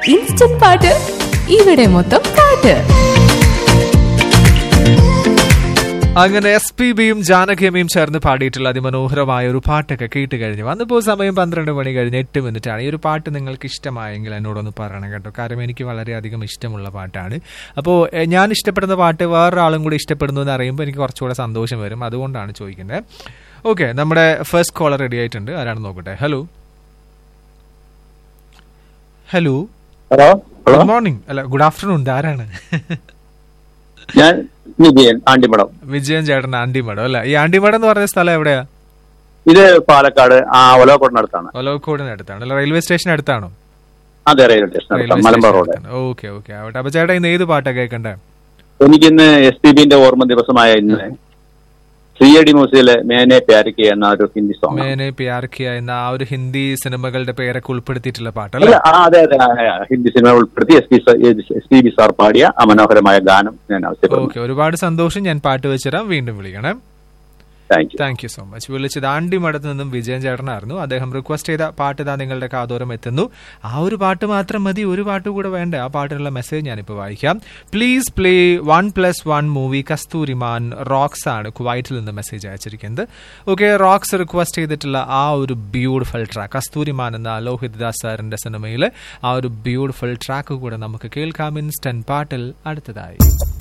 instant പാട്ട് ഇവിടെ മൊത്തം പാട്ട് അങ്ങനെ എസ് പി ബിയും ജാനകിയമ്മയും ചേർന്ന് പാടിയിട്ടുള്ള അതിമനോഹരമായ ഒരു പാട്ടൊക്കെ കേട്ട് കഴിഞ്ഞു വന്നപ്പോൾ സമയം പന്ത്രണ്ട് മണി കഴിഞ്ഞ് എട്ട് മിനിറ്റാണ് ഈ ഒരു പാട്ട് നിങ്ങൾക്ക് ഇഷ്ടമായെങ്കിൽ എന്നോടൊന്ന് പറയണം കേട്ടോ കാരണം എനിക്ക് വളരെയധികം ഇഷ്ടമുള്ള പാട്ടാണ് അപ്പോൾ എഹ്, ഞാൻ ഇഷ്ടപ്പെടുന്ന പാട്ട് വേറൊരാളും കൂടി ഇഷ്ടപ്പെടുന്നു എന്ന് അറിയുമ്പോൾ എനിക്ക് കുറച്ചുകൂടെ സന്തോഷം വരും അതുകൊണ്ടാണ് ചോദിക്കുന്നത് ഓക്കെ നമ്മുടെ ഫസ്റ്റ് കോളർ റെഡി ആയിട്ടുണ്ട് ആരാണെന്ന് നോക്കട്ടെ hello hello hello hello good morning അല്ല ഗുഡ് ആഫ്റ്റർനൂൺ ആരാണ് ഞാൻ വിജയൻ ആണ്ടിമടം വിജയൻ ചേട്ടൻ ആണ്ടിമഠം അല്ല ഈ ആണ്ടിമഠം എന്ന് പറഞ്ഞ സ്ഥലം എവിടെയാ ഇത് പാലക്കാട് ആ ഒലവക്കോടിനടുത്താണ് ഒലവക്കോടിന് അടുത്താണ് അല്ല റെയിൽവേ സ്റ്റേഷൻ അടുത്താണോ അതെ റെയിൽവേ സ്റ്റേഷൻ അടുത്താണ് മലമ്പുഴ റോഡ് ഓക്കെ ഓക്കെ ആവട്ടെ അപ്പൊ ചേട്ടാ ഇന്ന് ഏത് പാട്ടാ കേൾക്കണ്ടേ എനിക്കിന്ന് എസ് പി ബിന്റെ ഓർമ്മ ദിവസമായ ഇന്ന് സി എ ഡി മ്യൂസിയിലെ മേനെ പ്യാരിക്ക് എന്ന ഒരു ഹിന്ദി സോങ് മേനെ പ്യാർ കിയ എന്ന ആ ഒരു ഹിന്ദി സിനിമകളുടെ പേരൊക്കെ ഉൾപ്പെടുത്തിയിട്ടുള്ള അല്ല പാട്ടല്ലേ ആ അതെ അതെ ആ, ആ, ഹിന്ദി സിനിമ ഉൾപ്പെടുത്തി S P S P B sir പാടിയ ആ മനോഹരമായ ഗാനം ഞാൻ ആവശ്യപ്പെടുന്നു ഓക്കെ ഒരുപാട് സന്തോഷം ഞാൻ പാട്ട് വെച്ചുതരാം വീണ്ടും വിളിക്കണം thank you thank you so much വിളിച്ചത് ആണ്ടിമഠത്ത് നിന്നും വിജയൻ ചേട്ടനായിരുന്നു അദ്ദേഹം റിക്വസ്റ്റ് ചെയ്ത പാട്ട് ഇതാ നിങ്ങളുടെ കാതോരം എത്തുന്നു ആ ഒരു പാട്ട് മാത്രം മതി ഒരു പാട്ട് കൂടെ വേണ്ട ആ പാട്ടിനുള്ള മെസ്സേജ് ഞാനിപ്പോൾ വായിക്കാം please play one plus one movie Kasthooriman rocks ആണ് കുവൈറ്റിൽ നിന്ന് മെസ്സേജ് അയച്ചിരിക്കുന്നത് ഓക്കെ റോക്സ് റിക്വസ്റ്റ് ചെയ്തിട്ടുള്ള ആ ഒരു ബ്യൂട്ടിഫുൾ ട്രാക്ക് കസ്തൂരിമാൻ എന്ന ലോഹിത് ദാസ് സാറിന്റെ സിനിമയിലെ ആ ഒരു ബ്യൂട്ടിഫുൾ ട്രാക്ക് കൂടെ നമുക്ക് കേൾക്കാം ഇൻസ്റ്റന്റ് പാട്ടിൽ അടുത്തതായി